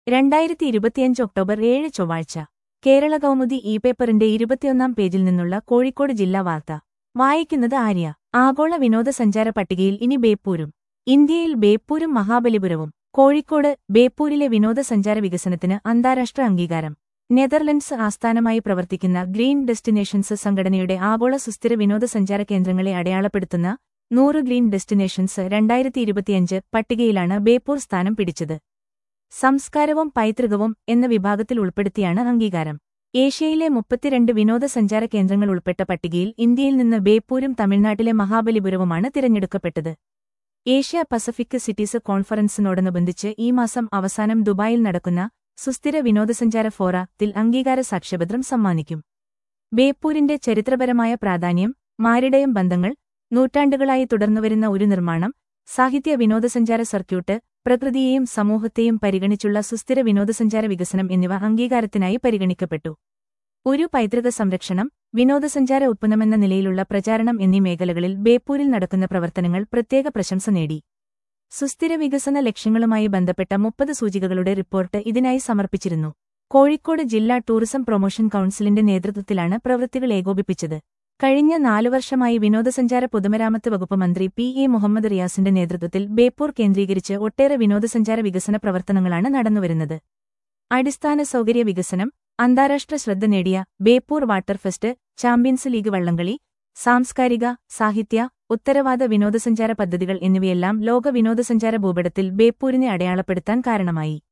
രണ്ടായിരത്തി ഇരുപത്തിയഞ്ച് ഒക്ടോബർ ഏഴ് ചൊവ്വാഴ്ച കേരള കൗമുദി ഇ പേപ്പറിന്റെ ഇരുപത്തിയൊന്നാം പേജിൽ നിന്നുള്ള കോഴിക്കോട് ജില്ലാ വാർത്ത വായിക്കുന്നത് ആര്യ ആഗോള വിനോദസഞ്ചാര പട്ടികയിൽ ഇനി ബേപ്പൂരും ഇന്ത്യയിൽ ബേപ്പൂരും മഹാബലിപുരവും കോഴിക്കോട് ബേപ്പൂരിലെ വിനോദസഞ്ചാര വികസനത്തിന് അന്താരാഷ്ട്ര അംഗീകാരം നെതർലൻഡ്സ് ആസ്ഥാനമായി പ്രവർത്തിക്കുന്ന ഗ്രീൻ ഡെസ്റ്റിനേഷൻസ് സംഘടനയുടെ ആഗോള സുസ്ഥിര വിനോദസഞ്ചാര കേന്ദ്രങ്ങളെ അടയാളപ്പെടുത്തുന്ന നൂറ് ഗ്രീൻ ഡെസ്റ്റിനേഷൻസ് രണ്ടായിരത്തി ഇരുപത്തിയഞ്ച് പട്ടികയിലാണ് ബേപ്പൂർ സ്ഥാനം പിടിച്ചത് സംസ്കാരവും പൈതൃകവും എന്ന വിഭാഗത്തിൽ ഉൾപ്പെടുത്തിയാണ് അംഗീകാരം ഏഷ്യയിലെ മുപ്പത്തിരണ്ട് വിനോദസഞ്ചാര കേന്ദ്രങ്ങൾ ഉൾപ്പെട്ട പട്ടികയിൽ ഇന്ത്യയിൽ നിന്ന് ബേപ്പൂരും തമിഴ്നാട്ടിലെ മഹാബലിപുരവുമാണ് തിരഞ്ഞെടുക്കപ്പെട്ടത് ഏഷ്യ പസഫിക് സിറ്റീസ് കോൺഫറൻസിനോടനുബന്ധിച്ച് ഈ മാസം അവസാനം ദുബായിൽ നടക്കുന്ന സുസ്ഥിര വിനോദസഞ്ചാര ഫോറ ത്തിൽ അംഗീകാര സാക്ഷ്യപത്രം സമ്മാനിക്കും ബേപ്പൂരിന്റെ ചരിത്രപരമായ പ്രാധാന്യം മാരിടയം ബന്ധങ്ങൾ നൂറ്റാണ്ടുകളായി തുടർന്നുവരുന്ന ഒരു നിർമ്മാണം സാഹിത്യ വിനോദസഞ്ചാര സർക്യൂട്ട് പ്രകൃതിയെയും സമൂഹത്തെയും പരിഗണിച്ചുള്ള സുസ്ഥിര വിനോദസഞ്ചാര വികസനം എന്നിവ അംഗീകാരത്തിനായി പരിഗണിക്കപ്പെട്ടു ഒരു പൈതൃക സംരക്ഷണം വിനോദസഞ്ചാര ഉത്പന്നമെന്ന നിലയിലുള്ള പ്രചാരണം എന്നീ മേഖലകളിൽ ബേപ്പൂരിൽ നടക്കുന്ന പ്രവർത്തനങ്ങൾ പ്രത്യേക പ്രശംസ നേടി സുസ്ഥിര വികസന ലക്ഷ്യങ്ങളുമായി ബന്ധപ്പെട്ട മുപ്പത് സൂചികകളുടെ റിപ്പോർട്ട് ഇതിനായി സമർപ്പിച്ചിരുന്നു കോഴിക്കോട് ജില്ലാ ടൂറിസം പ്രൊമോഷൻ കൌൺസിലിന്റെ നേതൃത്വത്തിലാണ് പ്രവൃത്തികൾ ഏകോപിപ്പിച്ചത് കഴിഞ്ഞ നാലു വർഷമായി വിനോദസഞ്ചാര പൊതുമരാമത്ത് വകുപ്പ് മന്ത്രി പി എ മുഹമ്മദ് റിയാസിന്റെ നേതൃത്വത്തിൽ ബേപ്പൂർ കേന്ദ്രീകരിച്ച് ഒട്ടേറെ വിനോദസഞ്ചാര വികസന പ്രവർത്തനങ്ങളാണ് നടന്നുവരുന്നത് അടിസ്ഥാന സൗകര്യ വികസനം അന്താരാഷ്ട്ര ശ്രദ്ധ നേടിയ Beypore water fest champions league വള്ളംകളി സാംസ്കാരിക സാഹിത്യ ഉത്തരവാദ വിനോദസഞ്ചാര പദ്ധതികൾ എന്നിവയെല്ലാം ലോക വിനോദസഞ്ചാര ഭൂപടത്തിൽ ബേപ്പൂരിനെ അടയാളപ്പെടുത്താൻ കാരണമായി